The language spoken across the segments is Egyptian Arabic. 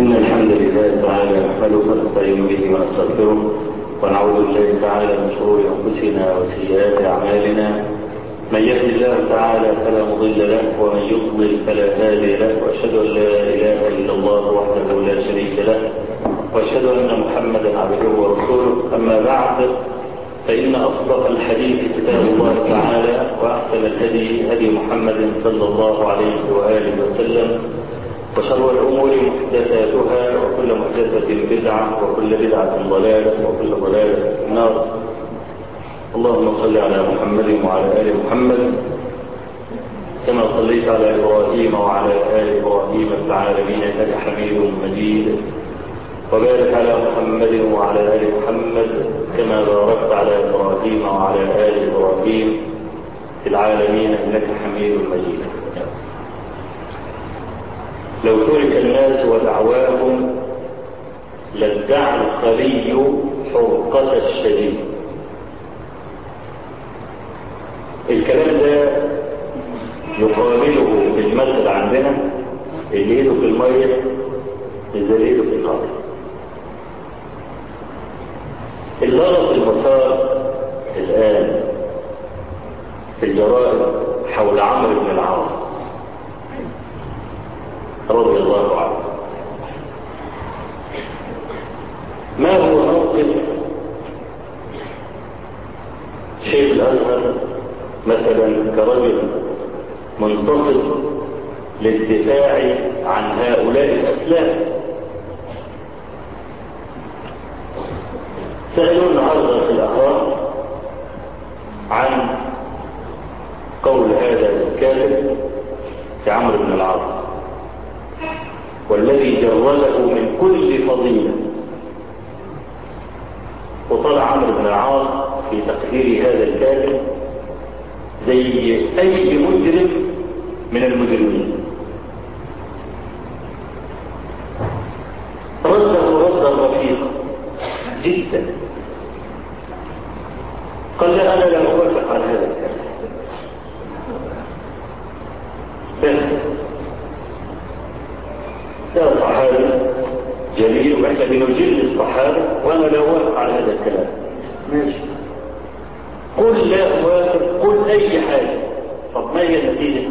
إن الحمد لله تعالى نحمده ونستعين به ونستغفره ونعوذ بالله تعالى من شرور أنفسنا وسيئات أعمالنا من يهد الله تعالى فلا مضل له ومن يضلل فلا هادي له وأشهد أن لا إله إلا الله وحده لا شريك له وأشهد أن محمدا عبده ورسوله أما بعد فإن أصدق الحديث كتاب الله تعالى وأحسن الهدي هدي محمد صلى الله عليه وآله وسلم وشر الأمور محدثاتها وكل محدثة بدعة وكل بدعة ضلالة وكل ضلالة في النار اللهم صل على محمد وعلى آل محمد كما صليت على إبراهيم وعلى آل إبراهيم في العالمين إنك حميد مجيد وبارك على محمد وعلى آل محمد كما باركت على إبراهيم وعلى آل إبراهيم في العالمين إنك حميد مجيد لو ترك الناس ودعواهم لادعى الخلي حرقة الشديد الكلام ده يقابله بالمثل عندنا اللي ايده في المية مش زي ايده في النار اللغط المسار الآن في الجرائم حول عمرو بن العاص رضي الله عنه ما هو موقف شيخ الأزهر مثلا كرجل منتصب للدفاع عن هؤلاء الأسلام سألوا النهاردة في الأخبار عن قول هذا الكاتب في عمرو بن العاص والذي جرده من كل فضيلة وطلع عمرو بن العاص في تقدير هذا الكاتب زي أي مجرم من المجرمين رده ردا رفيقا جدا قال لا أنا لا أوافق على هذا الكلام بس ده صحابي جميل واحنا بنجل الصحابة وانا لا اوافق على هذا الكلام ماشي قل لا اوافق قل اي حاجة طب ما هي النتيجة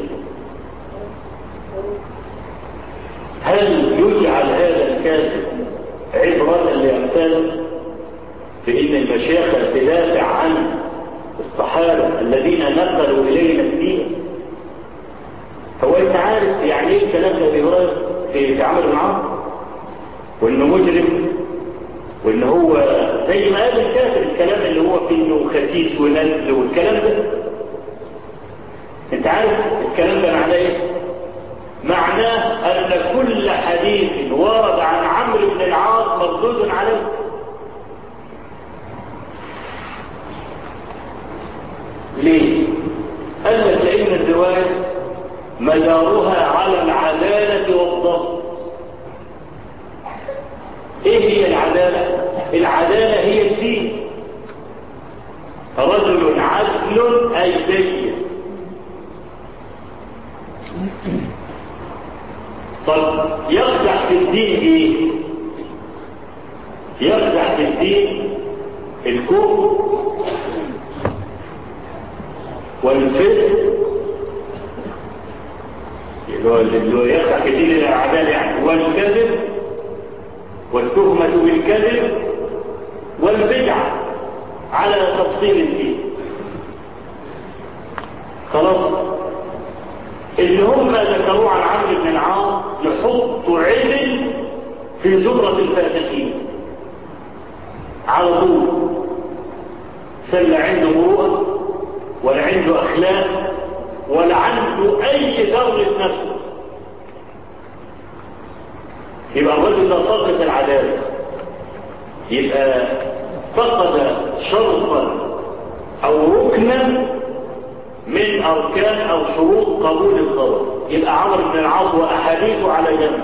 هل يجعل هذا الكاتب عبرة لأمثال بأن المشيخة تدافع عن الصحابة الذين نقلوا إلينا الدين هو انت عارف يعني ايه الكلام ده بيقرأ في في عمرو بن العاص وانه مجرم وان هو زي ما قال الكاتب الكلام اللي هو فيه انه خسيس ونزل والكلام ده انت عارف الكلام ده معناه ايه معناه ان كل حديث ورد عن عمرو بن العاص مردود عليه ليه قال لك لان الروايه مدارها على العدالة والضبط ايه هي العدالة العدالة هي الدين رجل عدل اي دين طب يقدح في الدين ايه يقدح في الدين الكفر والفسق اللي هو يفتح كثير العدالة يعني والكذب والتهمة بالكذب والبدعة على تفصيل الدين خلاص اللي هم ذكروا عن عمرو بن العاص يحطوا عدل في زمرة الفاسقين على طول سل عنده مروءة ولا عنده أخلاق ولا عنده اي ذرة نفس يبقى الرجل ده ساقط العدالة يبقى فقد شرطا او ركنا من اركان او شروط قبول الخبر يبقى عمرو بن العاص واحاديثه على جنب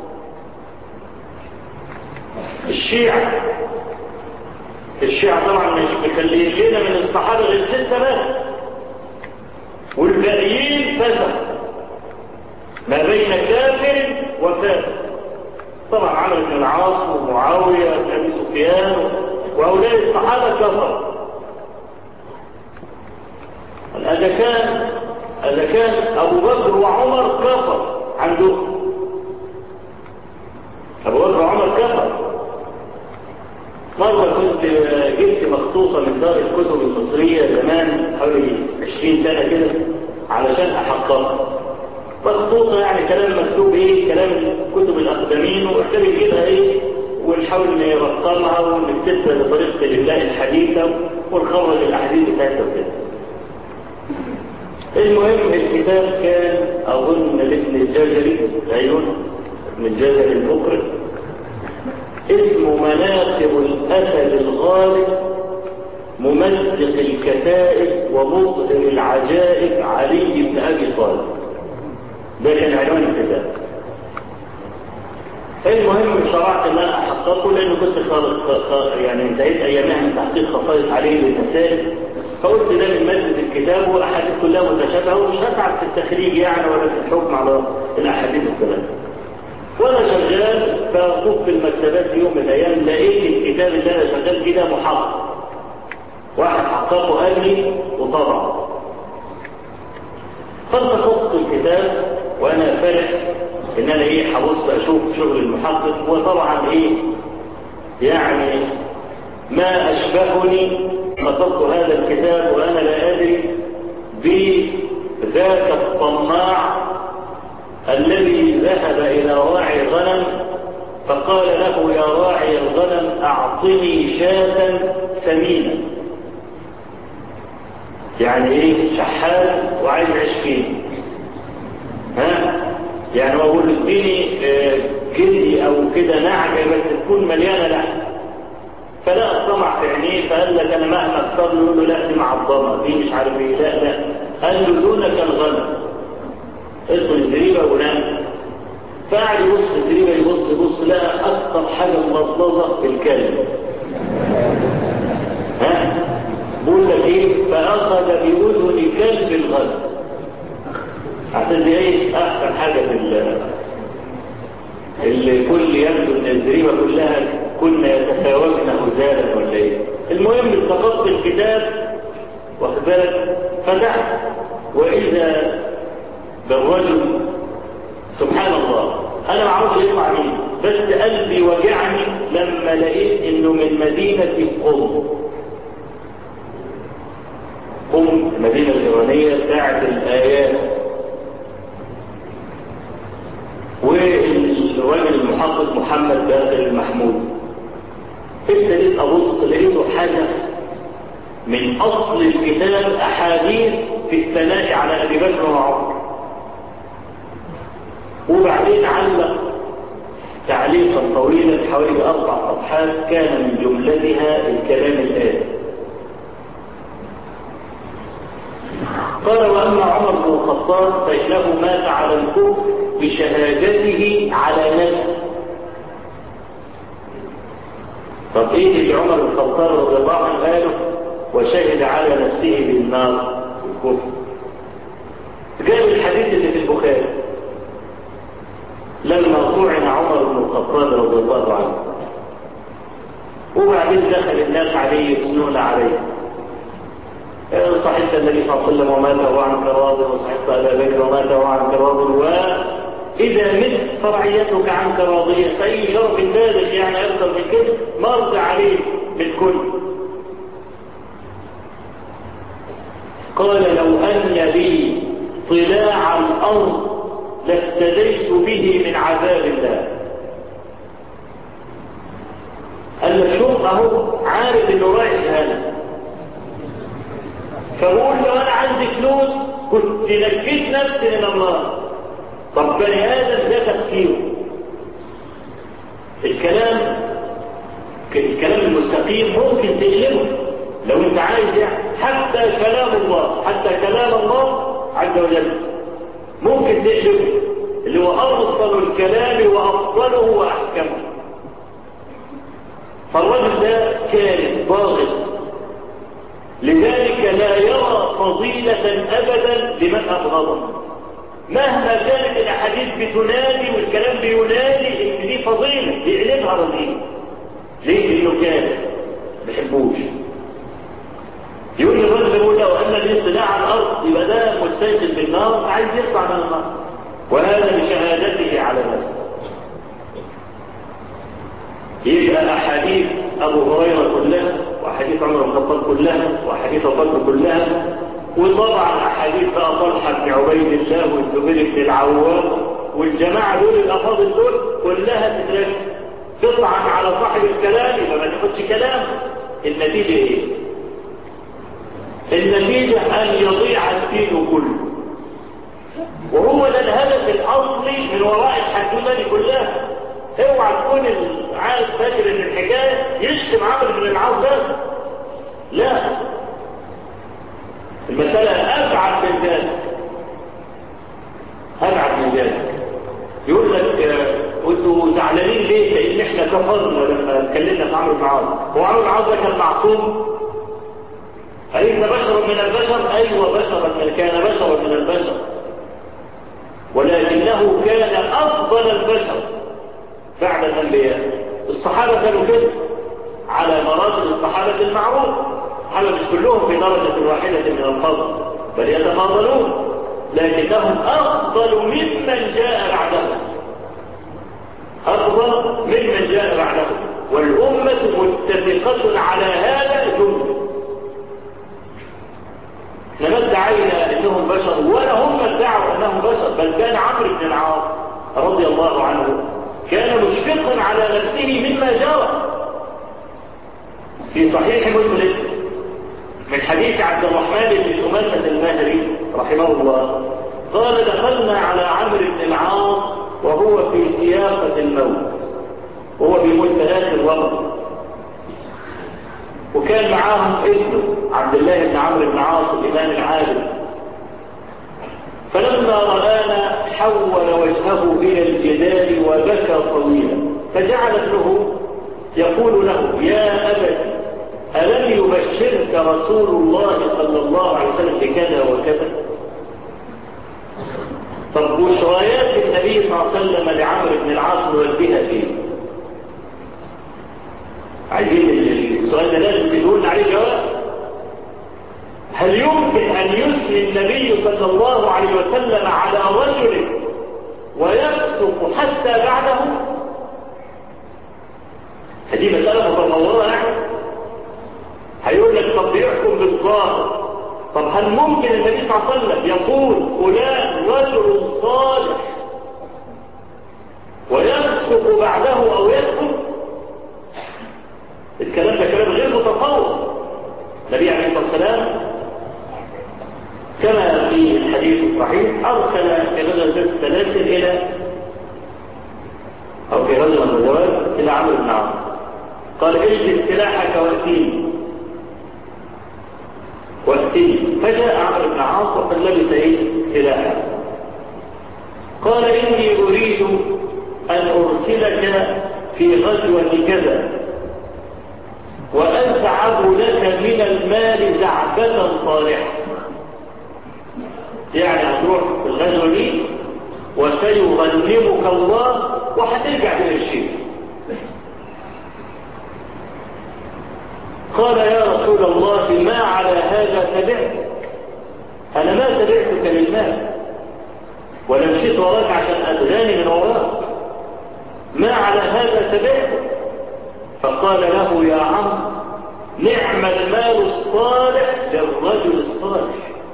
الشيعة الشيعة طبعا مش مخليين لنا من الصحابة غير ستة بس والباقيين فسق ما بين كافر وفاسق طبعا عمرو بن العاص ومعاوية بن أبي سفيان وهؤلاء الصحابة كفروا إذا كان إذا كان أبو بكر وعمر كفر عندهم أبو بكر وعمر كفر مرة كنت جبت مخطوطة من دار الكتب المصرية زمان حوالي 20 سنة كده علشان أحققها مخطوطة يعني كلام مكتوب إيه كلام كتب الأقدمين وإحنا بنجيبها إيه ونحاول نرقمها ونكتبها بطريقة الإملاء الحديثة ونخرج الأحاديث بتاعتها وكده المهم الكتاب كان أظن لابن الجزري أيوه ابن الجزري المقرئ اسمه مناقب الأسد الغالب ممزق الكتائب ومظهر العجائب علي بن أبي طالب ده كان عنوان الكتاب المهم شرعت ان انا احققه لانه كنت خارق يعني انتهيت ايامها من تحقيق خصائص عليه للمسائل فقلت ده من مادة الكتاب واحاديث كلها متشابهه ومش هتعب في التخريج يعني ولا في الحكم على الاحاديث والكلام وانا شغال فطوف في المكتبات يوم من الايام لقيت الكتاب اللي انا شغال فيه ده محقق واحد حققه قال لي وطبعه فالتقطت الكتاب وانا فرح ان انا ايه هبص اشوف شغل المحقق وطبعا ايه يعني ما اشبهني خطبت هذا الكتاب وانا لا ادري بذاك الطماع الذي ذهب الى راعي غنم فقال له يا راعي الغنم اعطني شاة سمينة يعني ايه شحات وعايز عشكين ها يعني هو بيقول اديني جدي او كده نعجه بس تكون مليانه لحم فلا الطمع في عينيه فقال لك انا مهما اختار له يقول له لا دي معظمه دي مش عارف ايه لا لا قال له دونك الغنم ادخل الزريبه ونام فقعد يبص في الزريبه يبص يبص لقى اكثر حاجه ملظلظه في الكلب ها بقول لك ايه فاخذ باذن كلب الغنم عشان دي ايه احسن حاجة في اللي كل يبدو ان الزريبة كلها كنا يتساومن هزالا ولا ايه المهم التقطت الكتاب واخد بالك فتحت واذا بالرجل سبحان الله انا ما اعرفش يطلع مين بس قلبي وجعني لما لقيت انه من مدينة قم قم المدينة الايرانية بتاعت الايات والراجل المحقق محمد باقر المحمود ابتديت ابص لقيته حذف من اصل الكتاب احاديث في الثناء على ابي بكر وعمر وبعدين علق تعليقا طويلا حوالي اربع صفحات كان من جملتها الكلام الاتي قال واما عمر بن الخطاب فانه مات على الكفر بشهادته على نفسه طب ايه اللي عمر بن الخطاب رضي الله عنه قاله وشهد على نفسه بالنار الكفر جاب الحديث اللي في البخاري لما طعن عمر بن الخطاب رضي الله عنه وبعدين دخل الناس عليه يثنون عليه صحيح النبي صلى الله عليه وسلم ومات وهو عنك راض وصحيح ابا بكر ومات وهو عنك راض واذا مت فرعيتك عنك راضيه فاي شرف بالغ يعني اكثر من كده مرضى عليه بالكل قال لو ان لي طلاع الارض لافتديت به من عذاب الله قال له شوف اهو عارف انه رايح جهنم فبقول له انا عندي فلوس كنت نجيت نفسي من النار طب بني ادم ده تفكيره الكلام الكلام المستقيم ممكن تقلبه لو انت عايز يعني حتى كلام الله حتى كلام الله عز وجل ممكن تقلبه اللي هو ارسل الكلام وافضله واحكمه فالرجل ده كان ضاغط لذلك لا يرى فضيلة أبدا لمن أبغضه مهما كانت الأحاديث بتنادي والكلام بينادي إن دي فضيلة يقلبها رذيلة ليه؟ لأنه كان ما بيحبوش يقول الرجل يقول لو أن لي صناع على الأرض يبقى ده مستيقظ بالنار عايز يطلع من النار وهذا لشهادته على نفسه يبقى أحاديث أبو هريرة كلها وأحاديث عمر بن الخطاب كلها وأحاديث أبو بكر كلها وطبعا أحاديث بقى طلحة بن عبيد الله والزبير بن العوام والجماعة دول الأفاضل دول كلها تترك تطعن على صاحب الكلام يبقى ما تاخدش كلام النتيجة إيه؟ النتيجة أن يضيع الدين كله وهو ده الهدف الأصلي من وراء الحدوثة دي كلها اوعى تكون العالم فاكر ان الحكايه يشتم عمرو بن العاص بس لا المساله ابعد من ذلك ابعد من ذلك يقول لك وانتوا زعلانين ليه؟ لان احنا كفرنا لما اتكلمنا في عمرو بن العاص هو عمرو بن العاص ده كان معصوم أليس بشر من البشر؟ أيوة بشرا من كان بشرا من البشر ولكنه كان أفضل البشر بعد الأنبياء الصحابة كانوا كده على مراتب الصحابة المعروف الصحابة مش كلهم في درجة واحدة من الفضل بل يتفاضلون لكنهم أفضل ممن جاء بعدهم أفضل ممن جاء بعدهم والأمة متفقة على هذا جملة احنا ما ادعينا انهم بشر ولا هم ادعوا انهم بشر بل كان عمرو بن العاص رضي الله عنه كان مشفقا على نفسه مما جرى في صحيح مسلم من حديث عبد الرحمن بن شماسة المهري رحمه الله قال دخلنا على عمرو بن العاص وهو في سياقة الموت وهو بيموت ثلاث الوضع وكان معاهم ابنه عبد الله بن عمرو بن عاص الإمام العادل فلما رآنا حول وجهه إلى الجدار وبكى طويلا فجعل ابنه يقول له يا أبت ألم يبشرك رسول الله صلى الله عليه وسلم بكذا وكذا طب بشريات النبي صلى الله عليه وسلم لعمرو بن العاص نوديها فين عايزين السؤال ده لازم تقول عليه جواب هل يمكن أن يثني النبي صلى الله عليه وسلم على رجل ويفسق حتى بعده هذه مسألة متصورة يعني هيقول لك طب بيحكم بالظاهر طب هل ممكن النبي صلى الله عليه وسلم يقول فلان رجل صالح ويفسق بعده أو يكفر الكلام ده كلام غير متصور النبي عليه الصلاة والسلام كما في الحديث الصحيح أرسل في غزوة السلاسل إلى أو في غزوة الغزوات إلى عمرو بن عاص قال البس سلاحك وأتيني وأتيني فجاء عمرو بن عاص وقد لبس إيه سلاحه قال إني أريد أن أرسلك في غزوة كذا وأزعب لك من المال زعبة صالحة يعني هتروح في الغزوة دي وسيغنمك الله وهترجع من الشيء قال يا رسول الله ما على هذا تبعتك أنا ما تبعتك للمال ولا مشيت وراك عشان أدغاني من وراك ما على هذا تبعتك فقال له يا عم نعم المال الصالح للرجل الصالح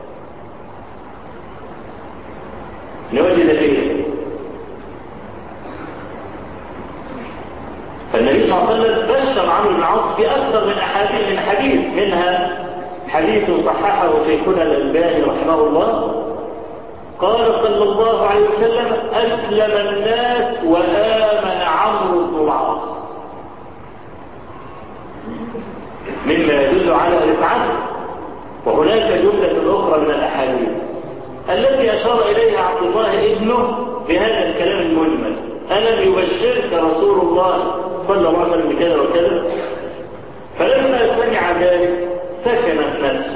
نوجد فيه فالنبي صلى الله عليه وسلم بشر عمرو بن العاص بأكثر من أحاديث من حديث منها حديث صححه شيخنا الألباني رحمه الله قال صلى الله عليه وسلم أسلم الناس وآمن عمرو بن العاص مما يدل على رفعته وهناك جملة أخرى من الأحاديث التي أشار إليها عبد الله ابنه بهذا الكلام المجمل ألم يبشرك رسول الله صلى الله عليه وسلم بكذا وكذا فلما سمع ذلك سكنت نفسه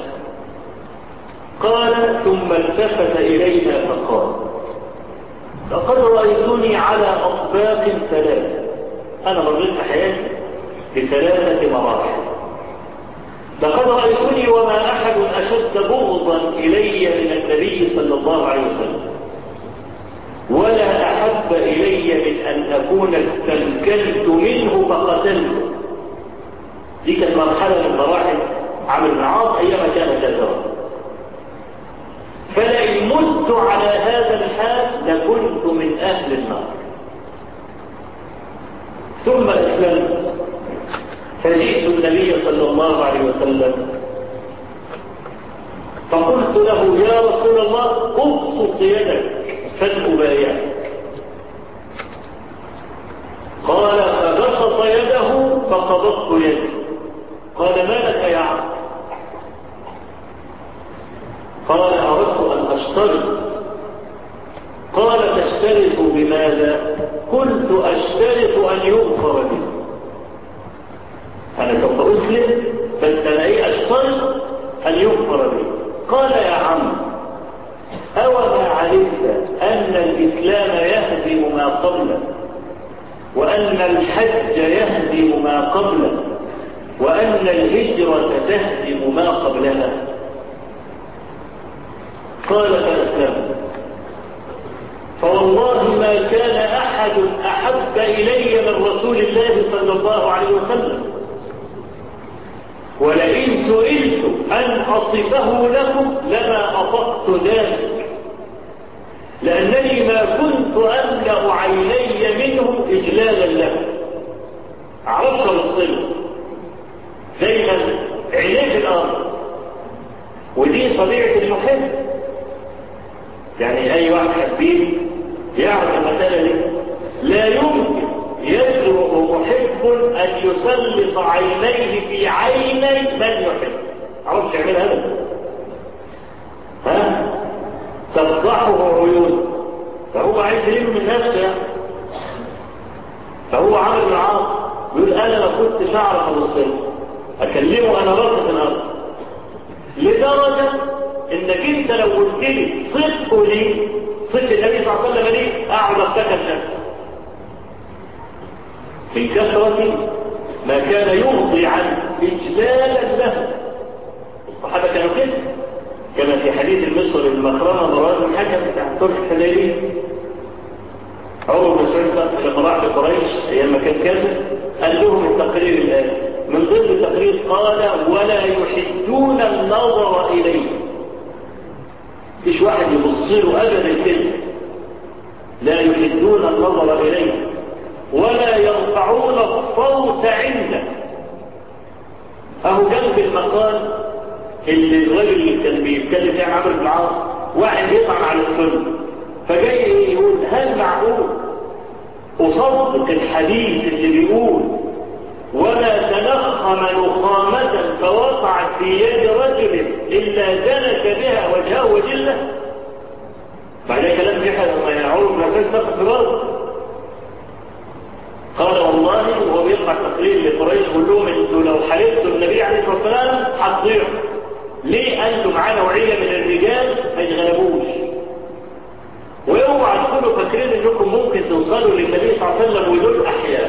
قال ثم التفت إلينا فقال لقد رأيتني على أطباق ثلاثة أنا مريت في حياتي بثلاثة مراحل لقد رأيتني وما أحد أشد بغضا إلي من النبي صلى الله عليه وسلم ولا أحب إلي من أن أكون استمكنت منه فقتلته دي كانت مرحلة من مراحل عمرو بن العاص أيام كان كافرا فلئن مت على هذا الحال لكنت من أهل النار ثم أسلمت فجئت النبي صلى الله عليه وسلم فقلت له يا رسول الله ابسط يدك فلأبايعك قال فبسط يده فقبضت يده قال ما لك يا عم قال أردت أن أشترط قال تشترط بماذا قلت أشترط أن يغفر لي أنا سوف أسلم بس أنا إيه أشترط أن يغفر لي قال يا عم أوما علمت أن الإسلام يهدم ما قبله وأن الحج يهدم ما قبله وأن الهجرة تهدم ما قبلها قال فأسلمت فوالله ما كان أحد أحب إلي من رسول الله صلى الله عليه وسلم ولئن سئلت أن أصفه لكم لما أطقت ذلك لأنني ما كنت أملأ عيني منه إجلالا له عرفت أوصله دايما عينيه في الأرض ودي طبيعة المحب يعني أي واحد حبيب يعرف المسألة دي لا يمكن يجرؤ محب أن يسلط عينيه في عيني من يحب عرفش يعمل هذا ها تفضحه عيون فهو عايز يلم من نفسه فهو عامل بن العاص يقول انا ما كنتش اعرف ابص اكلمه انا راسي في الارض لدرجه انك انت لو قلت لي صدقه لي صدق النبي صلى الله عليه وسلم لي اقعد افتكر نفسي في كثرة ما كان يرضي عنه إجلالا له الصحابة كانوا كده كما في حديث المصر المخرمة مراد الحكم بتاع صلح الحديبية عمر بن سعود لما راح لقريش ايام ما كان كافر قال لهم التقرير الآن من ضمن التقرير قال ولا يحدون النظر إليه مفيش واحد يبص له أبدا كده لا يحدون النظر إليه ولا يرفعون الصوت عنده اهو جنب المقال اللي الراجل اللي كان بيتكلم فيه عمرو بن العاص واحد يطعن على السنه فجاي يقول هل معقول اصدق الحديث اللي بيقول ولا تنخم نخامة فوقعت في يد رجل إلا دنك بها وجهه وجله بعد كلام يحيى لما يعود مسألة سقف الأرض قال والله وهو بيطلع تقرير لقريش يقول لهم انتوا لو حاربتوا النبي عليه الصلاه والسلام هتضيعوا ليه انتم معاه نوعيه من الرجال ما يتغلبوش واوعى تكونوا فاكرين انكم ممكن توصلوا للنبي صلى الله عليه وسلم ودول احياء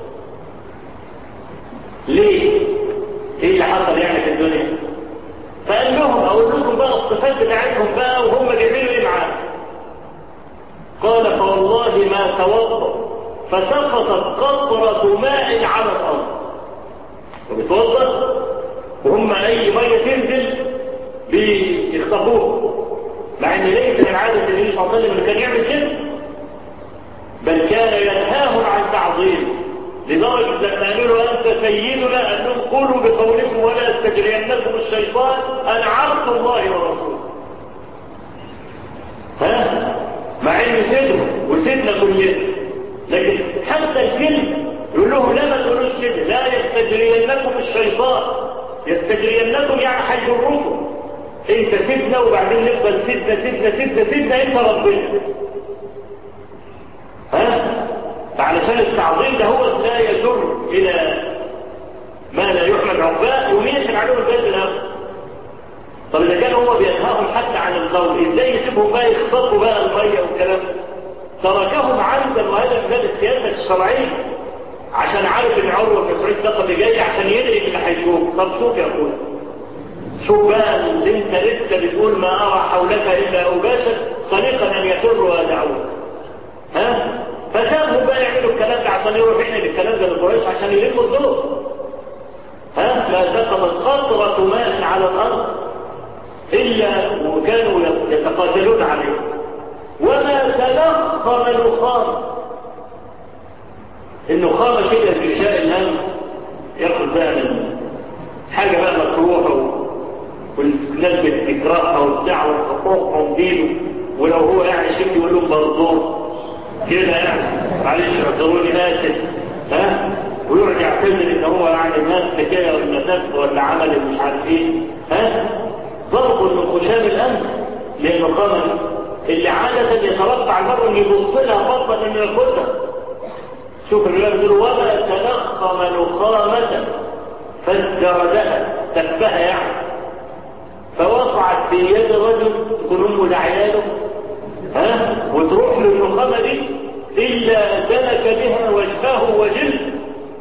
ليه ايه اللي حصل يعني في الدنيا فقال لهم اقول لكم بقى الصفات بتاعتهم بقى وهم جايبين ايه معاه قال فوالله ما توضأ فسقطت قطرة ماء على الأرض وبتوضأ وهم أي مية تنزل بيخطفوها مع ان ليس من عادة النبي صلى الله عليه وسلم اللي كان يعمل كده بل كان ينهاهم عن تعظيم لدرجة لما قالوا له أنت سيدنا قال لهم قولوا بقولكم ولا يستجرينكم الشيطان أنا عبد الله ورسوله ها مع ان سيدنا وسيدنا كلنا لكن حتى الكلمة يقول لهم لا ما تقولوش كده لا يستجرينكم الشيطان يستجرينكم يعني هيجركم انت سيدنا وبعدين نفضل سيدنا سيدنا سيدنا سيدنا انت ربنا ها فعلشان التعظيم ده هو لا يجر الى ما لا يحمد عقباه يميت عليهم البيت الاول طب اذا كان هو بينهاهم حتى عن القول ازاي يسيبهم بقى يخطفوا بقى الميه والكلام تركهم عمدا وهذا من باب السياسه الشرعيه عشان عارف ان عروه بن مسعود الثقفي جاي عشان ينقل اللي هيشوف طب شوف يا اخويا شوف بقى اللي انت لسه بتقول ما ارى حولك الا اوباشا طريقا ان يفر ويدعوك ها فسابهم بقى يعملوا الكلام ده عشان يروح ينقل الكلام ده لقريش عشان يلموا الدور ها ما سقطت قطرة ماء على الأرض إلا وكانوا يتقاتلون عليه وما تلقى نخام النخامة كده بشاء الهم ياخد بقى من حاجة بقى مكروهة والناس بتكرهها وبتاع وحقوقهم دينه ولو هو يعني شيء يقول لهم برضون كده يعني معلش اعذروني اسف ها ويقعد يعتذر ان هو يعني مات حكايه ولا نفس ولا عمل مش عارف ايه ها ضرب من خشام الامن لانه قام اللي عادة يتوقع المرء ان يبص لها فضلا انه ياخدها شوف الرجال بيقول وما تنخم نخامة فازدردها تفها يعني فوقعت في يد رجل تكون امه لعياله ها وتروح له النخامة دي الا دلك بها وجهه وجلده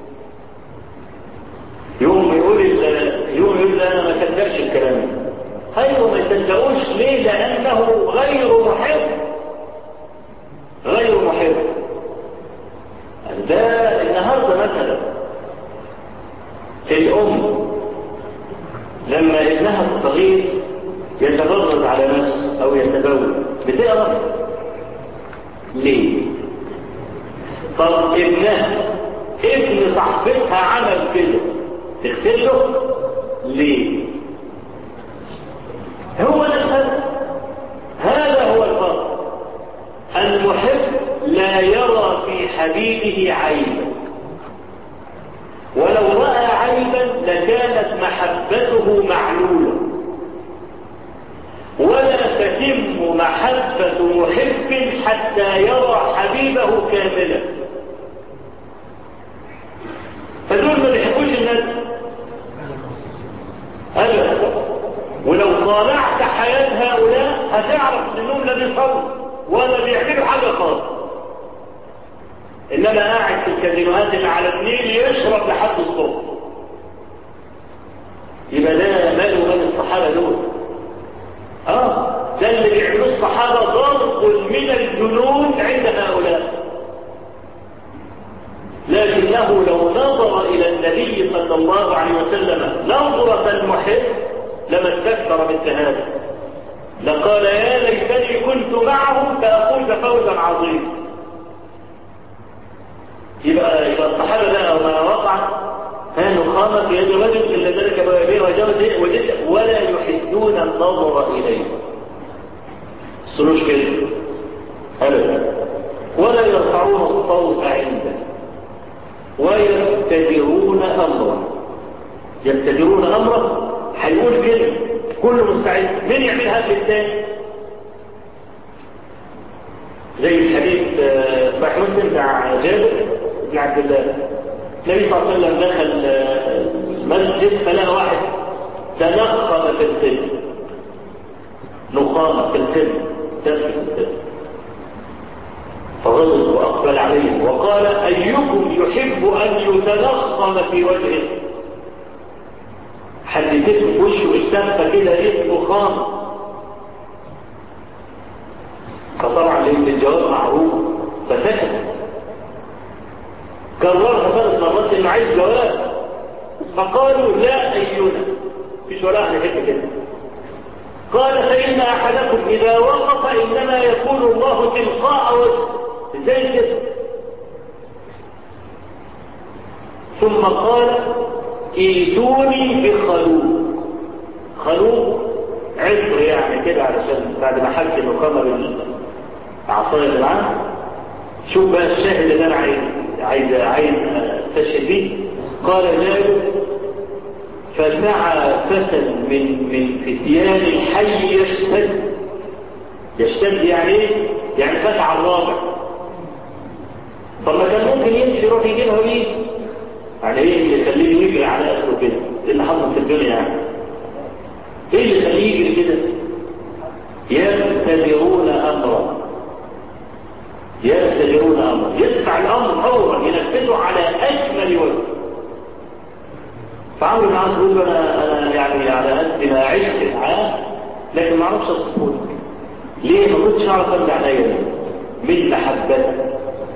يوم يقول يوم يقول انا ما صدقش الكلام ده ايوه ما يصدقوش ليه لانه غير محب غير محب ده النهارده مثلا الام لما ابنها الصغير يتبرز على نفسه او يتبول بتقرف ليه طب ابنها ابن صاحبتها عمل كده تغسله ليه هو ده الفرق هذا هو الفرق المحب لا يرى في حبيبه عيبا ولو رأى عيبا لكانت محبته معلولة ولا تتم محبة محب حتى يرى حبيبه كاملا فدول ما بيحبوش الناس أبدا ولو طالعت حياة هؤلاء هتعرف انهم لا بيصلوا ولا بيعملوا حاجة خالص انما قاعد في الكازينوهات اللي على النيل يشرب لحد الصبح يبقى ده ماله مال الصحابة دول اه ده اللي بيعملوه الصحابة ضرب من الجنون عند هؤلاء لكنه لو نظر إلى النبي صلى الله عليه وسلم نظرة المحب لما استكثر مثل هذا لقال يا ليتني كنت معهم فأفوز فوزا عظيما يبقى يبقى الصحابة بقى وما وقع ها نخامة في يد رجل إلا ذلك بوابيه وجود وجد ولا يحدون النظر إليه السلوش كده أبدا ولا يرفعون الصوت عنده ويبتدرون أمره يبتدرون أمره هيقول كلمة كله مستعد مين يعملها قبل الثاني زي الحديث صحيح مسلم بتاع جابر بن عبد الله النبي صلى الله عليه وسلم دخل المسجد فلقى واحد تنخم في القبل نخامة في القبل تنخم في القبل فغضب وأقبل عليه وقال أيكم يحب أن يتنخم في وجهه حددته في وشه استنفى كده ايه نخام فطبعا لان الجواب معروف فسكت كررها ثلاث مرات انه عايز جواب فقالوا لا اينا مفيش ولا احد يحب كده قال فإن أحدكم إذا وقف إنما يكون الله تلقاء وجهه ازاي كده ثم قال ايتوني بخلوق خلوق عطر يعني كده علشان بعد ما حك النقامة بالعصاية اللي معاه شوف بقى الشاهد اللي انا عايز عايز عايز استشهد فيه قال جابر فسعى فتى من من فتيان الحي يشتد يشتد يعني ايه؟ يعني فتح الرابع طب ما كان ممكن يمشي يروح يجيبها بيه يعني ايه اللي يخليه يجري على اخره كده ايه اللي حصل في الدنيا يعني ايه اللي يخليه يجري كده يبتدرون امرا يبتدرون امرا يسمع الامر فورا ينفذه على اجل فعمرو بن العاص بيقول له انا انا يعني على قد ما عشت معاه لكن ما اعرفش اوصفه لك ليه ما كنتش اعرف ارجع عيني من محبتك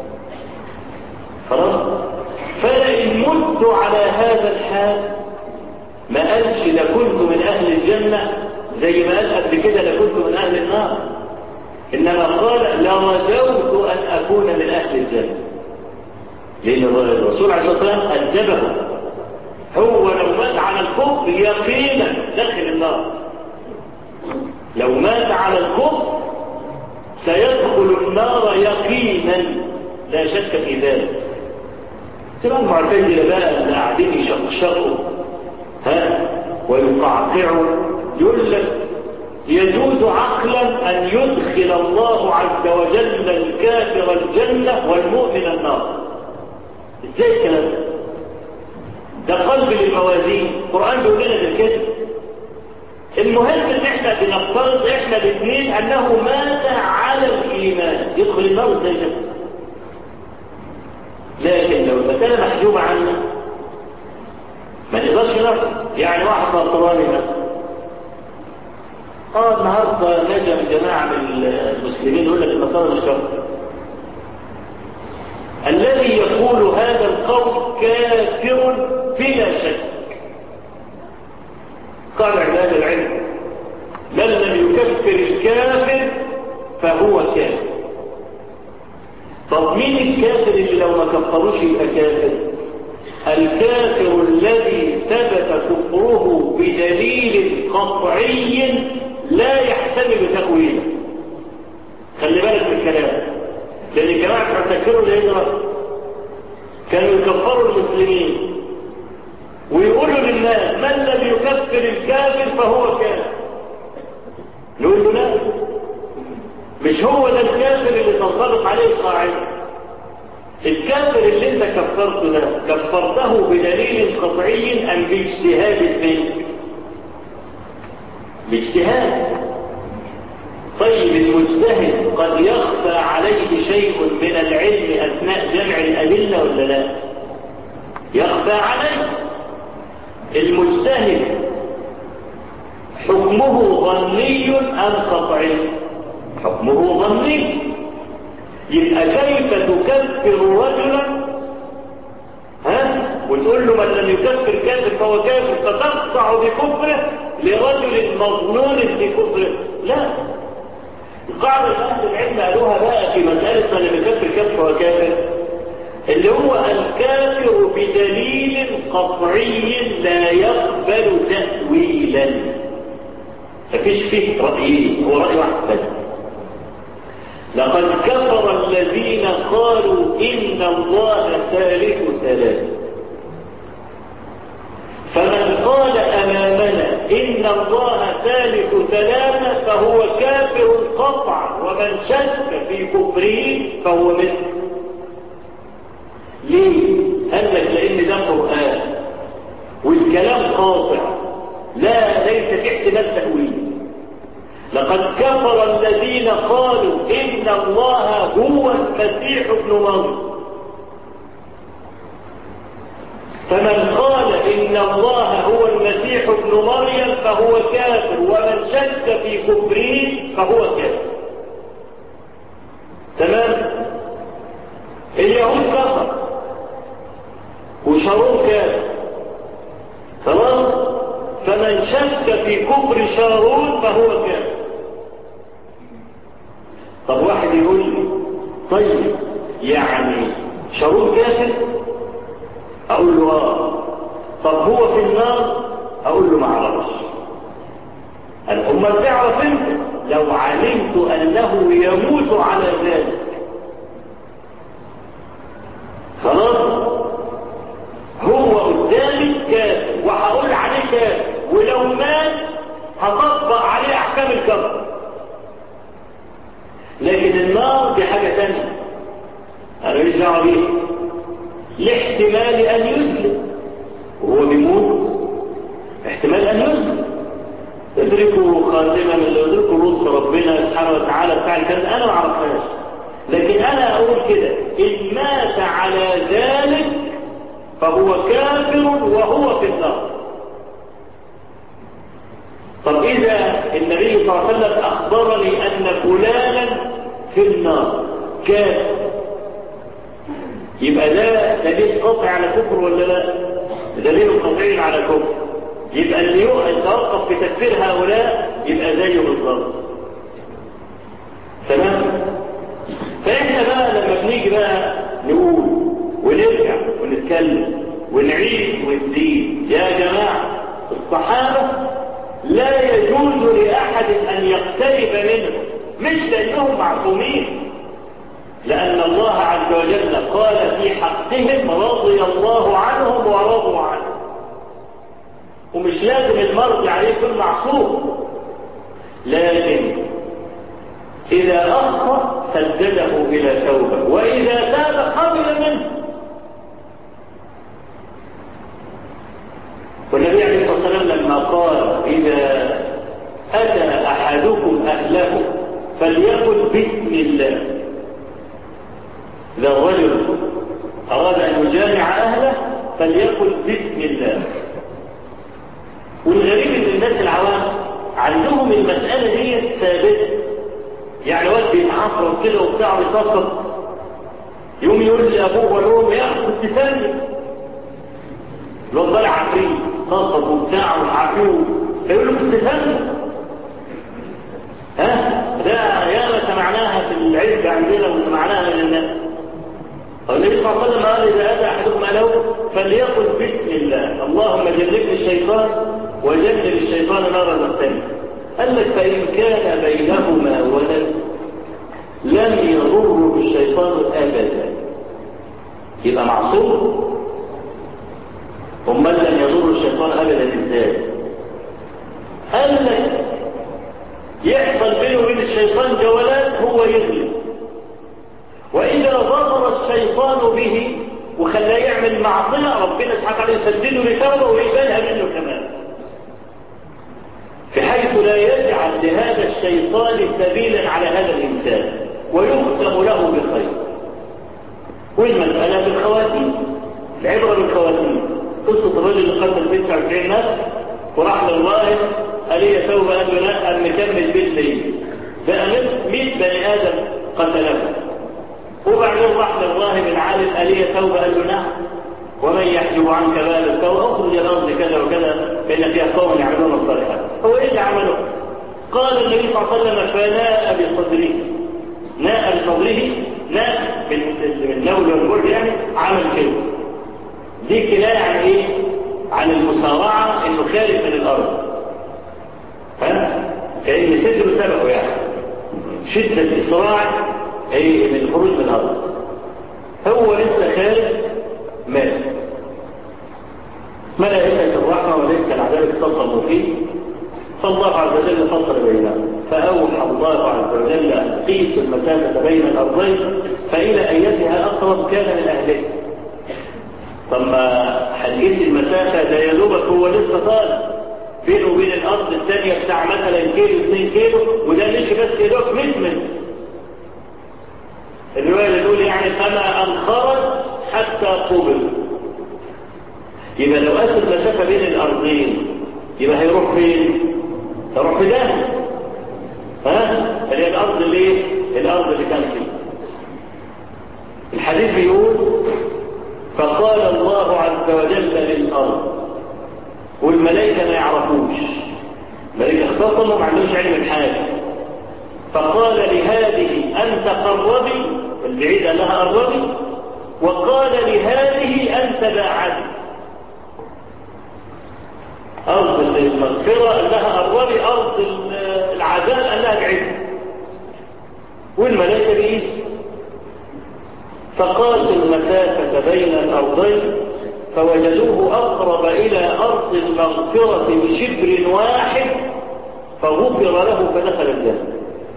خلاص فلئن مت على هذا الحال ما قالش لكنت من اهل الجنه زي ما قال قبل كده لكنت من اهل النار انما قال لرجوت ان اكون من اهل الجنه لان الرسول عليه الصلاه والسلام ادبه هو لو مات على الكفر يقينا دخل النار لو مات على الكفر سيدخل النار يقينا لا شك في ذلك تبقى المعتزله بقى اللي قاعدين يشقشقوا ها ويقعقعوا يقول لك يجوز عقلا ان يدخل الله عز وجل الكافر الجنه والمؤمن النار ازاي الكلام ده ده قلب للموازين القرآن بيقول لنا ده كده المهم ان احنا بنفترض احنا الاثنين انه مات على الايمان يدخل النار ازاي ده لكن لو المسألة محجوبة عنا ما نقدرش نفهم يعني واحد نصراني مثلا اه النهارده نجا من جماعة من المسلمين يقول لك النصارى مش كفر الذي يقول هذا القول كافر بلا شك قال عباد العلم من لم يكفر الكافر فهو كافر طب مين الكافر اللي لو ما كفروش يبقى كافر الكافر الذي ثبت كفره بدليل قطعي لا يحتمل تأويله خلي بالك من الكلام لأن الجماعة بتوع تكفير الهجرة كانوا يكفروا المسلمين ويقولوا للناس من لم يكفر الكافر فهو كافر نقول له لا مش هو ده الكافر اللي تنطبق عليه القاعدة الكافر اللي انت كفرته ده كفرته بدليل قطعي ام باجتهاد منك باجتهاد طيب المجتهد قد يخفى عليه شيء من العلم أثناء جمع الأدلة ولا لا يخفى عليه المجتهد حكمه ظني أم قطعي حكمه ظني يبقى كيف تكفر رجلا ها وتقول له من لم يكفر كافر فهو كافر فتقطع بكفره لرجل مظنون بكفره لا القاعدة اللي أهل العلم قالوها بقى في مسألة من لم يكفر كافر فهو كافر اللي هو الكافر بدليل قطعي لا يقبل تأويلا مفيش فيه رأيين هو رأي واحد بس لقد كفر الذين قالوا إن الله ثالث ثلاث فمن قال أمامنا إن الله ثالث ثلاثة فهو كافر قطعا ومن شك في كفره فهو مثل ليه؟ قال لك لأن ده قرآن والكلام قاطع لا ليس في احتمال تأويل لقد كفر الذين قالوا إن الله هو المسيح ابن مريم فمن قال إن الله هو المسيح ابن مريم فهو كافر ومن شك في كفره فهو كافر تمام اليهود كفر وشارون كافر خلاص فمن شك في كفر شارون فهو كافر طب واحد يقول لي طيب يعني شارون كافر اقول له اه طب هو في النار اقول له ما اعرفش امال تعرف انت لو علمت انه يموت على ذلك خلاص هو قدامي كافر وهقول عليه كافر ولو مات هطبق عليه احكام الكفر لكن النار دي حاجه ثانيه انا ماليش دعوه بيها لاحتمال ان يسلم وهو بيموت احتمال ان يسلم ادركوا خاتمة من ادركوا لطف ربنا سبحانه وتعالى بتاع الكلام انا ما اعرفهاش لكن انا اقول كده ان مات على ذلك فهو كافر وهو في النار طب إذا النبي صلى الله عليه وسلم أخبرني أن فلانا في النار كان يبقى ده دليل قطعي على كفر ولا لا دليل قطعي على كفر يبقى اللي يتوقف في تكفير هؤلاء يبقى زيه بالظبط تمام فاحنا بقى لما بنيجي بقى نقول ونرجع ونتكلم ونعيد ونزيد يا جماعه الصحابه لا يجوز لاحد ان يقترب منهم مش لانهم معصومين لأن الله عز وجل قال في حقهم رضي الله عنهم ورضوا عنه ومش لازم المرضي عليه يكون معصوم لكن إذا أخطأ سدده إلى توبة وإذا تاب قبل منه والنبي عليه الصلاة والسلام لما قال إذا أتى أحدكم أهله فليقل بسم الله إذا الرجل أراد أن يجامع أهله فليقل بسم الله والغريب ان الناس العوام عندهم المسألة دي ثابتة يعني واد بيتعفر كده وبتاع ويطفط يوم يقول لأبوه والأم يا أخي كنت سلم الواد طالع عفريت طفط وبتاع ومش عارفين فيقول له كنت سلم ها ده ياما سمعناها في العزة عندنا وسمعناها من الناس النبي صلى الله عليه وسلم قال إذا أتى أحدكم أهله فليقل بسم الله اللهم جنبني الشيطان وجنب الشيطان ما رزقتني قال لك فإن كان بينهما ولد لم يضره الشيطان أبدا يبقى معصوم امال لم يضر الشيطان أبدا إزاي قال لك يحصل بينه وبين الشيطان جولات هو يغلب وإذا ظهر الشيطان به وخلاه يعمل معصية ربنا سبحانه وتعالى يسدده لتوبة ويقبلها منه كمان بحيث لا يجعل لهذا الشيطان سبيلا على هذا الإنسان ويختم له بخير والمسألة بالخواتيم العبرة بالخواتيم قصة الرجل اللي قتل 99 نفس وراح للراهب قال لي توبة قال له لا قال مكمل بيت ليه بقى 100 بني آدم قتله وبعدين راح للراهب العالم قال لي توبة قال له نعم ومن يحجب عنك بال التوبة اخرج الأرض كذا وكذا فإن فيها قوم يعملون الصالحات هو إيه اللي عمله؟ قال النبي صلى الله عليه وسلم فناء بصدره ناء بصدره ناء بالنول والبرد يعني عمل كده دي كناية عن إيه؟ عن المسارعة إنه خارج من الأرض ها؟ كأن صدره سبقه يعني شدة إسراع أي من الخروج من الأرض هو لسه خارج مات ملائكة الرحمة وملائكة العذاب اتصلوا فيه فالله عز وجل فصل بينهم فأوحى الله عز وجل أن قيسوا المسافة بين الأرضين فإلى أيتها أقرب كان من أهله ثم هنقيس المسافة ده يا دوبك هو لسه طالع بينه وبين الأرض الثانية بتاع مثلا كيلو 2 كيلو وده مش بس يا دوب 100 متر الرواية اللي تقول يعني فما أن خرج حتى قبل يبقى لو قاس المسافة بين الأرضين يبقى هيروح فين؟ هيروح في ده ها؟ اللي هي الأرض اللي ايه؟ الأرض اللي كان فيه الحديث بيقول فقال الله عز وجل للأرض والملائكة ما يعرفوش الملائكة اختصموا ما عندهمش علم الحاجة فقال لهذه أنت قربي البعيد قال لها قربي وقال لهذه أنت باعدي أرض المغفرة قال لها قربي أرض العذاب قال لها بعيد والملائكة بيقيس فقاسوا المسافة بين الأرضين فوجدوه أقرب إلى أرض المغفرة بشبر واحد فغفر له فدخل الجنة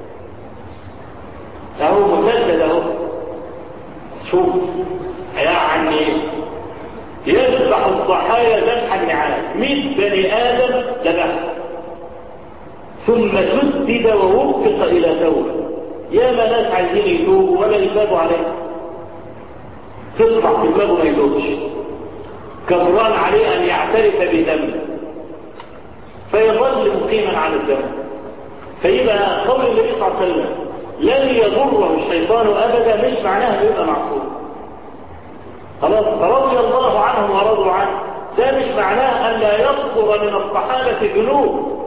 اهو مسدد اهو شوف يعني يذبح الضحايا ذبح النعام 100 بني ادم ذبح ثم سدد ووفق الى توبه يا ما ناس عايزين يتوبوا ولا يتابوا عليه تطلع في دماغه ما يتوبش كبران عليه ان يعترف بذنبه فيظل مقيما على الذنب فيبقى قول النبي صلى الله عليه وسلم لن يضره الشيطان ابدا مش معناها انه يبقى معصوم خلاص فرضي الله عنهم ورضوا عنه ده مش معناه ان لا يصدر من الصحابه ذنوب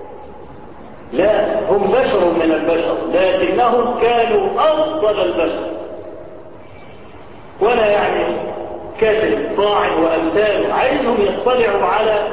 لا هم بشر من البشر لكنهم كانوا افضل البشر ولا يعني كاتب طاعن وامثاله عايزهم يطلعوا على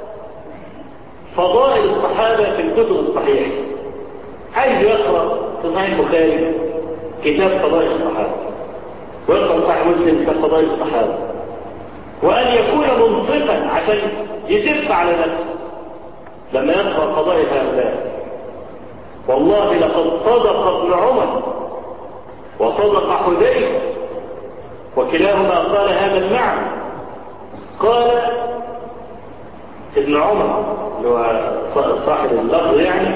فضائل الصحابه في الكتب الصحيحه عايز يقرا في صحيح البخاري كتاب فضائل الصحابه ويقرا صحيح مسلم كتاب فضائل الصحابه وان يكون منصفا عشان يدف على نفسه لما يقرا فضائل هؤلاء والله لقد صدق ابن عمر وصدق حذيفه وكلاهما قال هذا المعنى قال ابن عمر اللي هو صاحب اللفظ يعني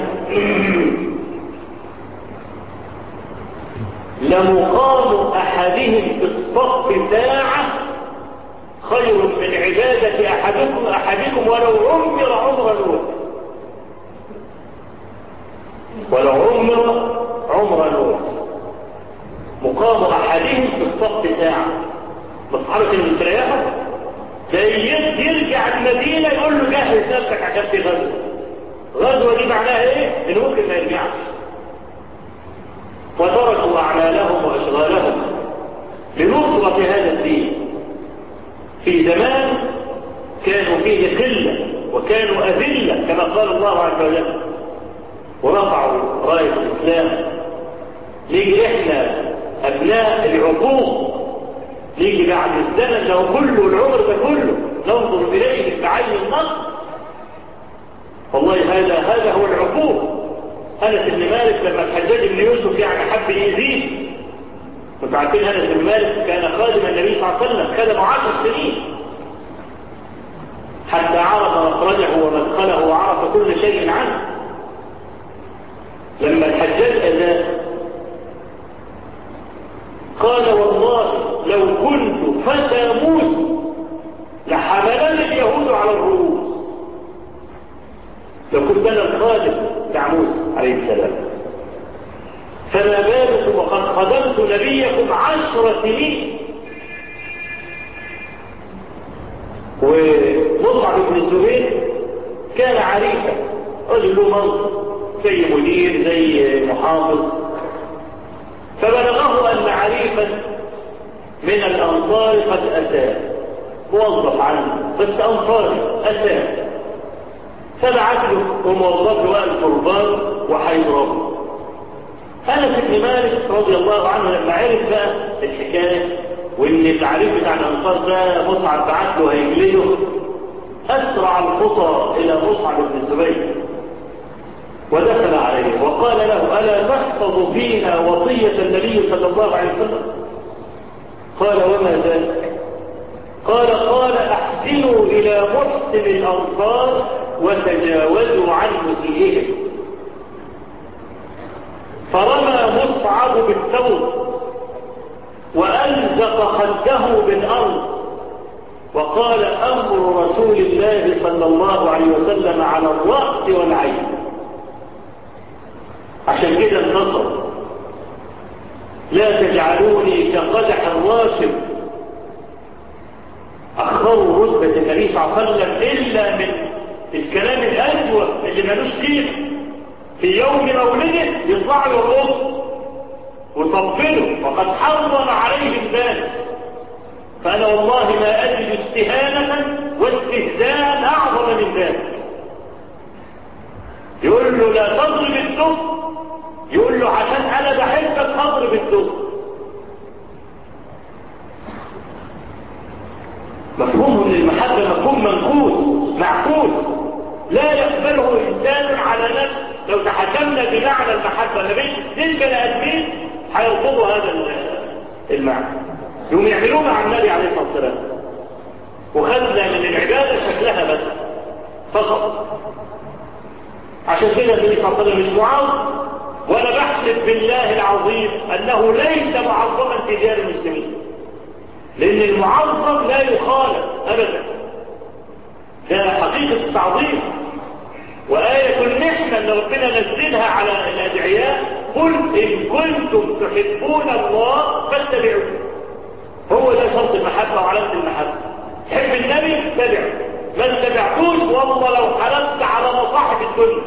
لمقام احدهم في الصف ساعه خير من عباده احدكم احدكم ولو عمر عمر نوح ولو عمر عمر نوح مقام احدهم في الصف ساعة الصحابة كانوا مستريحوا ده يرجع المدينة يقول له جهز نفسك عشان في غزوة غزوة دي معناها ايه؟ انه ممكن ما يرجعش وتركوا اعمالهم واشغالهم لنصرة هذا الدين في زمان كانوا فيه قلة وكانوا أذلة كما قال الله عز وجل ورفعوا راية الإسلام نيجي إحنا أبناء العقوق نيجي بعد الزمن ده كله العمر ده كله ننظر إليه بعين النقص والله هذا هذا هو العقوق أنس بن مالك لما الحجاج بن يوسف يعني حب يزيد كنتوا عارفين أنس بن مالك كان خادم النبي صلى الله عليه وسلم خدمه عشر سنين حتى عرف مخرجه ومدخله وعرف كل شيء عنه لما الحجاج أذاه قال والله لو كنت فتى موسى لحملني اليهود على الرؤوس لو كنت انا الخادم بتاع موسى عليه السلام فما بالكم وقد خدمت نبيكم عشر سنين ومصعب بن الزبير كان عريفا رجل له منصب زي مدير زي محافظ فبلغه أن عريفا من الأنصار قد أساء موظف عنه بس أنصاري أساء فبعت له وموظف له القربان وحيضربه أنس بن مالك رضي الله عنه لما عرف بقى الحكاية وإن التعريف بتاع الأنصار ده مصعب بعت له هيجلده أسرع الخطى إلى مصعب بن الزبير ودخل عليه وقال له ألا تحفظ فينا وصية النبي صلى الله عليه وسلم قال وما ذلك قال قال أحسنوا إلى محسن الأنصار وتجاوزوا عن مسيئهم فرمى مصعب بالثوب وألزق خده بالأرض وقال أمر رسول الله صلى الله عليه وسلم على الرأس والعين عشان كده انتصر لا تجعلوني كقدح الراكب أخروا رتبة النبي صلى الله عليه وسلم إلا من الكلام الأجوى اللي ملوش قيمة في يوم مولده يطلعوا يرقصوا ويطبلوا وقد حرم عليهم ذلك فأنا والله ما أجد استهانة واستهزاء أعظم من ذلك يقول له لا تضرب الدب يقول له عشان أنا بحبك أضرب الدب مفهوم من المحبة مفهوم منكوس معكوس لا يقبله إنسان على نفسه لو تحكمنا بمعنى المحبة ما بين اثنين بني آدمين هيرفضوا هذا المعنى يوم يعملوه مع النبي عليه الصلاة والسلام وخدنا من العبادة شكلها بس فقط عشان كده النبي صلى الله عليه وسلم مش معظم ولا بحلف بالله العظيم أنه ليس معظما في ديار المسلمين لأن المعظم لا يخالف أبدا ده حقيقة التعظيم وآية المحنة اللي ربنا نزلها على الأدعياء قل إن كنتم تحبون الله فاتبعوه هو ده شرط المحبة وعلامة المحبة تحب النبي اتبعه ما اتبعتوش والله لو حلفت على مصاحب الدنيا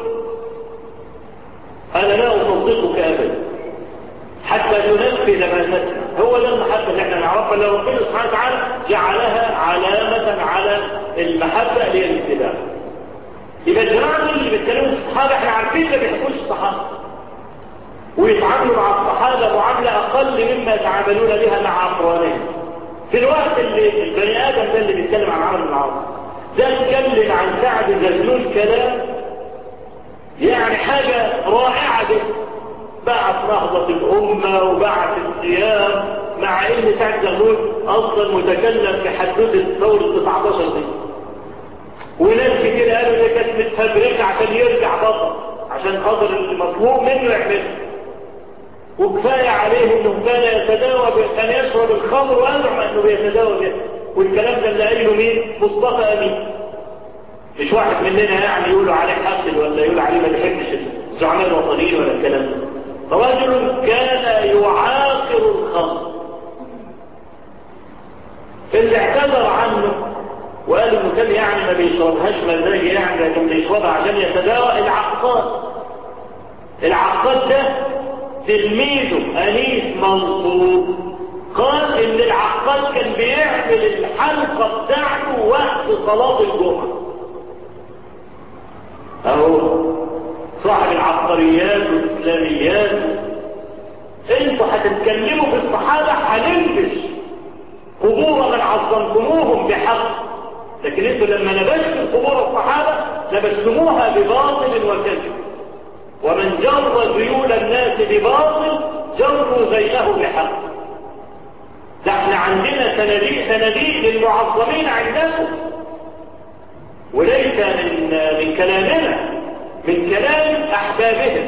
أنا لا أصدقك أبدا حتى تنفذ ما تسمع هو ده المحبة اللي احنا نعرفها اللي ربنا سبحانه وتعالى جعلها علامة على المحبة اللي هي الاتباع يبقى الجماعة دول اللي بيتكلموا في الصحابة احنا عارفين ما بيحبوش الصحابة ويتعاملوا مع الصحابة معاملة أقل مما يتعاملون بها مع أقرانهم في الوقت اللي البني آدم ده اللي بيتكلم عن عمرو بن العاص ده اتكلم عن سعد زغلول كلام يعني حاجة رائعة جدا بعت نهضة الأمة وبعت القيام مع إن سعد زغلول أصلا متكلم في حدوثة ثورة 19 دي وناس كتير قالوا ده كانت متفبركة عشان يرجع بطل عشان خاطر المطلوب منه يعمله وكفاية عليه انه كان يتداوى كان يشرب الخمر وازعم انه بيتداوى به والكلام ده اللي قايله مين مصطفى امين مش واحد مننا يعني يقولوا عليه حقد ولا يقول عليه ما بيحبش الزعماء الوطنيين ولا الكلام ده رجل كان يعاقر الخمر اللي اعتذر عنه وقال انه كان يعني ما بيشربهاش مزاج يعني لكن بيشربها عشان يتداوى العقاد العقاد ده تلميذه انيس منصور قال ان العقاد كان بيعمل الحلقة بتاعته وقت صلاة الجمعة اهو صاحب العبقريات والاسلاميات انتوا هتتكلموا في الصحابة هننبش قبور من عظمتموهم بحق لكن انتوا لما لبستم قبور الصحابة لبستموها بباطل وكذب ومن جر ذيول الناس بباطل جروا ذيله بحق ده احنا عندنا صناديق صناديق للمعظمين عندكم وليس من من كلامنا من كلام احبابهم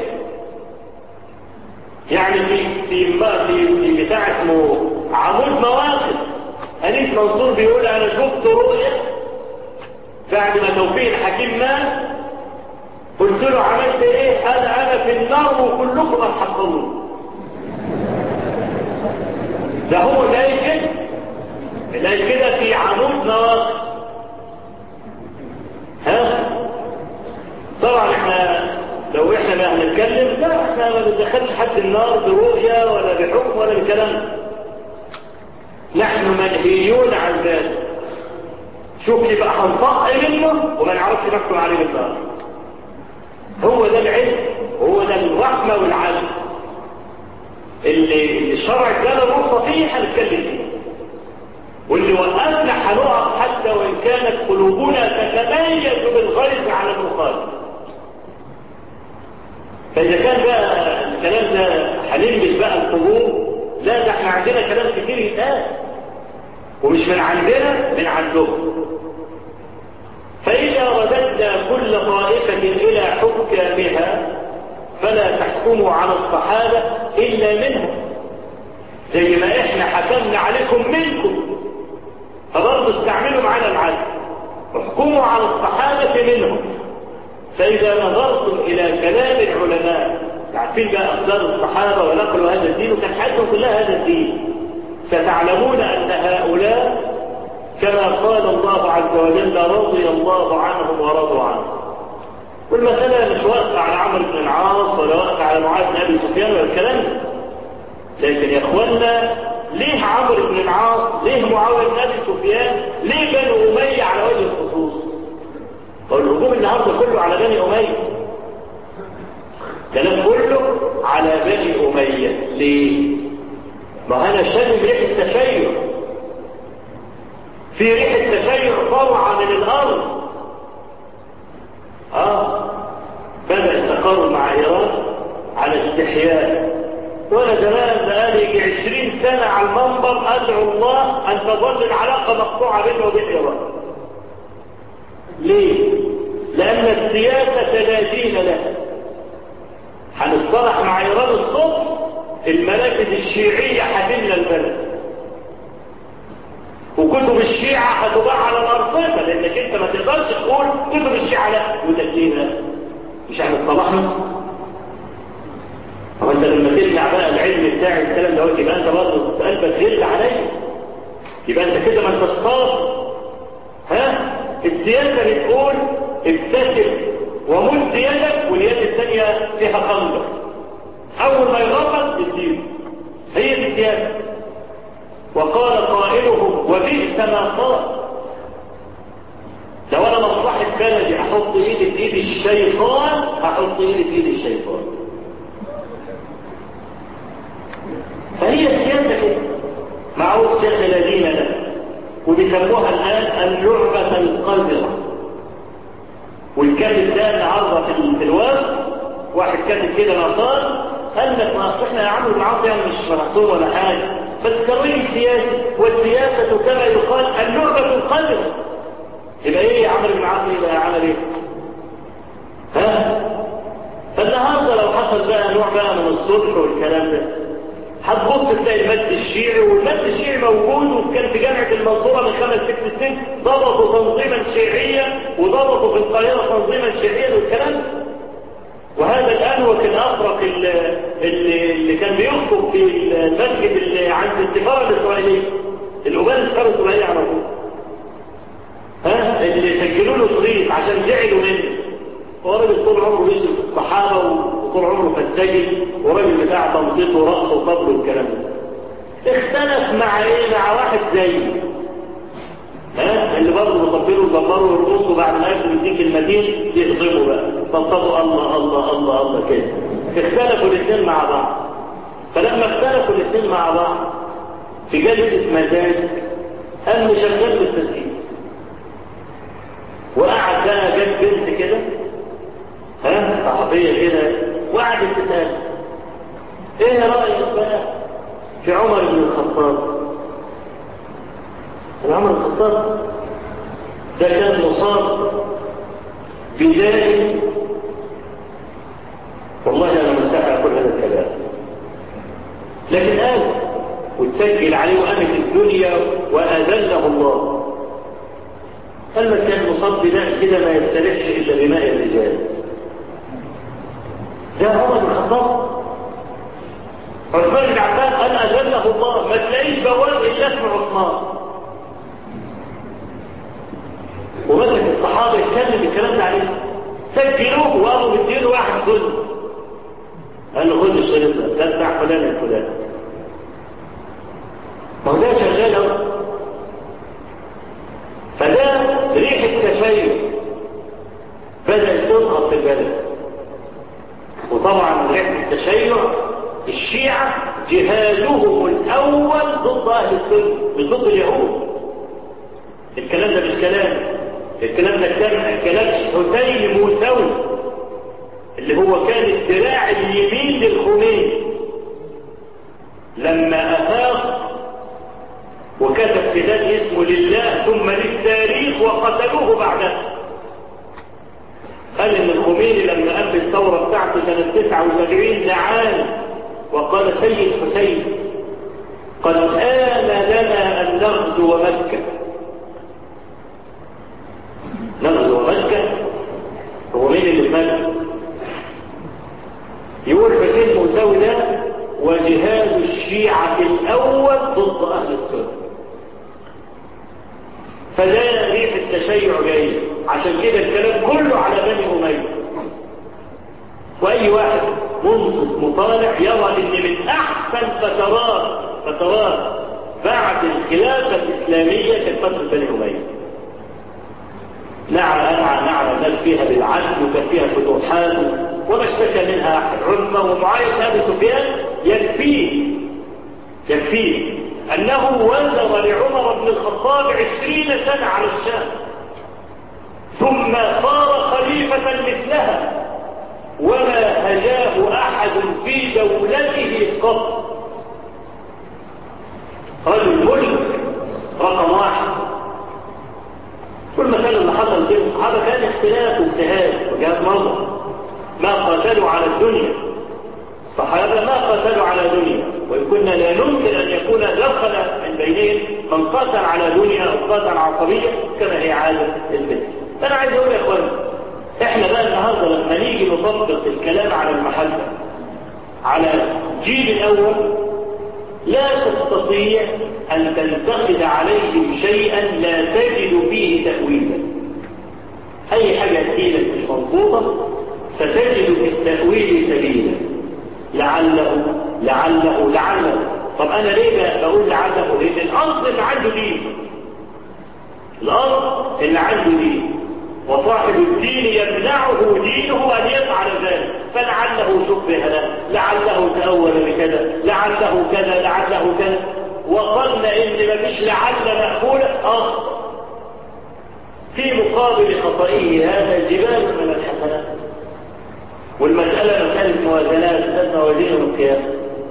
يعني في في في, في بتاع اسمه عمود مواقف انيس منصور بيقول انا شفت رؤيا بعد ما توفيق الحكيم مات قلت له عملت ايه قال انا في النار وكلكم هتحصلون ده هو جاي كده جاي كده في عمود مواقف ها طبعا احنا لو احنا ما هنتكلم لا احنا ما بندخلش حد النار برؤية ولا بحكم ولا بكلام نحن منهيون عن ذلك شوف يبقى هنطق منه وما نعرفش نحكم عليه بالنار هو ده العلم وهو ده الرحمة والعدل اللي الشرع ادانا الرخصة فيه هنتكلم فيه واللي وقفنا هنقف حتى وان كانت قلوبنا تتميز بالغيظ على المخالف فاذا كان بقى الكلام ده هنلبس بقى القلوب لا ده احنا عندنا كلام كتير يتقال ومش من عندنا من عندهم فإذا رددنا كل طائفة إلى حكامها فلا تحكموا على الصحابة إلا منهم زي ما إحنا حكمنا عليكم منكم فبرضه استعملوا معنا العدل احكموا على الصحابة منهم فإذا نظرتم إلى كلام العلماء عارفين بقى أقدار الصحابة ونقلوا هذا الدين وكان حياتهم كلها هذا الدين ستعلمون أن هؤلاء كما قال الله عز وجل رضي الله عنهم ورضوا عنه والمسألة مش واقفة على عمرو بن العاص ولا واقفة على معاذ بن أبي سفيان ولا الكلام ده لكن يا اخوانا ليه عمرو بن العاص ليه معاوية بن أبي سفيان ليه بنو أمية على وجه الخصوص والهجوم النهارده كله على بني أمية كلام كله على بني أمية ليه ما أنا شامم ريحة التشيع في ريحة تشيع طالعة من الأرض آه بدأ التقارب مع إيران على استحياء وأنا زمان بقالي يجي عشرين سنة على المنبر أدعو الله أن تظل العلاقة مقطوعة بينه وبين إيران ليه؟ لأن السياسة لا دين لها هنصطلح مع إيران الصبح المراكز الشيعية هتملى البلد وكتب الشيعة هتباع على الأرصفة لأنك أنت ما تقدرش تقول كتب الشيعة لا يقول لك ليه مش احنا اصطلحنا هو انت لما تمنع بقى العلم بتاعي الكلام ده يبقى انت برضه في قلبك غل عليا يبقى انت كده ما انت صاد ها السياسه بتقول ابتسم ومد يدك واليد الثانيه فيها خنجر اول ما يغمض اديله هي دي السياسه وقال قائلهم وبئس ما قال لو انا مصلحه بلدي احط ايدي في ايد الشيطان هحط ايدي في ايد الشيطان فهي السياسه كده معروف السياسه لا دين لها وبيسموها الان اللعبه القذره والكاتب ده النهارده في في الواد واحد كاتب كده مقال قال لك ما اصل احنا عملوا المعاصي يعني مش محصور ولا حاجه بس كريم سياسي والسياسه كما يقال اللعبه القذره يبقى ايه عمل المعاصي يبقى عمل ايه ها فالنهارده لو حصل بقى نوع بقى من الصلح والكلام ده هتبص تلاقي المد الشيعي والمد الشيعي موجود وكان في جامعه المنصوره من خمس ست سنين ضبطوا تنظيما شيعيا وضبطوا في القاهره تنظيما شيعيا والكلام وهذا الانوك الازرق اللي, اللي كان بيخطب في المسجد اللي عند السفاره الاسرائيليه الأبان السفاره الاسرائيليه على طول ها اللي سجلوا له شريط عشان زعلوا منه هو راجل طول عمره بيشرب في الصحابه وطول عمره فتاجي وراجل بتاع تنطيط ورقص وطبل والكلام ده اختلف مع ايه مع واحد زيه ها اللي برضه بيطبلوا ويزمروا ويرقصوا بعد ما ياكلوا يديك المتين يهضموا بقى طبطبوا الله الله الله الله كده اختلفوا الاثنين مع بعض فلما اختلفوا الاثنين مع بعض في جلسه مزاج قام مشغل بالتسجيل وقعد بقى جاب بنت كده ها صحفيه كده وقعدت تسال ايه رايك بقى في عمر بن الخطاب عمر بن الخطاب ده كان مصاب بداء والله انا مستحي اقول هذا الكلام لكن قال وتسجل عليه وقامت الدنيا واذله الله قال لك كان مصاب بداء كده ما يستريحش الا بماء الرجال ده عمر بن الخطاب عثمان بن عفان قال اذله الله ما تلاقيش بواب الا اسمه عثمان ومسك الصحابه يتكلم الكلام ده عليه سجلوه وقاموا مديله واحد ظلم قال له خد الشريط ده ده بتاع فلان الفلاني ما هو ده شغال اهو فده ريح التشيع بدأت تظهر في البلد وطبعا ريح التشيع الشيعة جهادهم الأول ضد أهل السنة مش ضد اليهود الكلام ده مش كلام الكلام ده كان كلام حسين موسوي اللي هو كان الدراع اليمين للخميني لما أفاق وكتب كتاب اسمه لله ثم للتاريخ وقتلوه بعدها قال ان الخميني لما قام بالثوره بتاعته سنه 79 دعاني وقال سيد حسين قد آن لنا أن نغزو مكة نغزو مكة هو مين اللي في مكة يقول حسين موسوي ده وجهاد الشيعة الأول ضد أهل السنة فده ريح التشيع جاي عشان كده الكلام كله على بني أمية وأي واحد منصف مطالع يرى ان من احسن فترات فترات بعد الخلافة الاسلامية كانت فترة بني امية نعم نعم نعم الناس فيها بالعدل وكان فيها فتوحات وما اشتكى منها احد عثمان ومعاوية ابي سفيان يكفيه يكفيه انه وزر لعمر بن الخطاب عشرين سنة على الشام ثم صار خليفة مثلها وما هجاه أحد في دولته قط رجل ملك رقم واحد كل مثلا اللي حصل بين الصحابة كان اختلاف واجتهاد وجهات نظر ما قاتلوا على الدنيا الصحابة ما قاتلوا على دنيا وإن كنا لا ننكر أن يكون دخل من بينهم من قاتل على دنيا أو قاتل عصبية كما هي عادة الفتن فأنا عايز أقول يا إخواني احنا بقى النهارده لما نيجي نطبق الكلام على المحبة على الجيل الأول لا تستطيع أن تنتقد عليهم شيئا لا تجد فيه تأويلا أي حاجة تجيلك مش مضبوطة ستجد في التأويل سبيلا لعله لعله لعله طب أنا ليه بقول لعله لأن الأصل اللي عنده دين الأصل اللي عنده دين وصاحب الدين يمنعه دينه أن يفعل ذلك فلعله شبه له لعله تأول بكذا لعله كذا لعله كذا وصلنا إن مفيش لعل مأكولة أخطأ في مقابل خطئه هذا جبال من الحسنات والمسألة مسألة موازنات مسألة موازين القيامة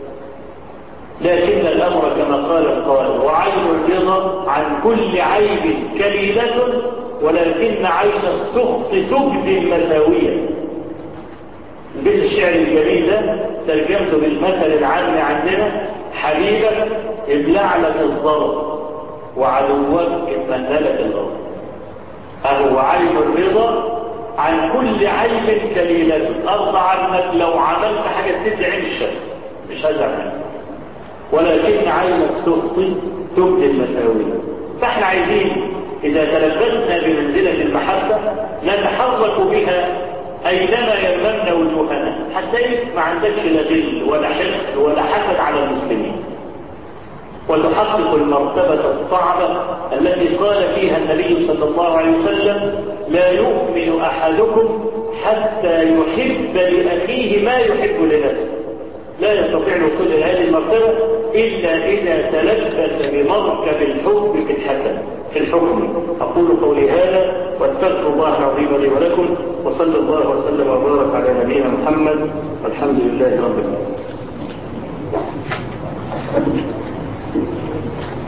لكن الأمر كما قال القائل وعين الرضا عن كل عيب كليلة ولكن عين السخط تبدي المساوية البيت الشعر الجميل ده ترجمته بالمثل العام عندنا حبيبك ابلع لك الضرب وعدوك اتمنلك الأرض أهو عين الرضا عن كل عيب كليلة أرضى عنك لو عملت حاجة تسد عين الشمس مش هزعل منك ولكن عين السخط تبدي المساوية فاحنا عايزين إذا تلبسنا بمنزلة المحبة نتحرك بها أينما يممنا وجوهنا حتى ما عندكش لا غل ولا حقد ولا حسد على المسلمين وتحقق المرتبة الصعبة التي قال فيها النبي صلى الله عليه وسلم لا يؤمن أحدكم حتى يحب لأخيه ما يحب لنفسه لا يستطيع الوصول إلى هذه المرتبة إلا إذا تلبس بمركب الحب في الحكم في الحكم أقول قولي هذا واستغفر الله العظيم لي ولكم وصلى الله وسلم وبارك على نبينا محمد والحمد لله رب العالمين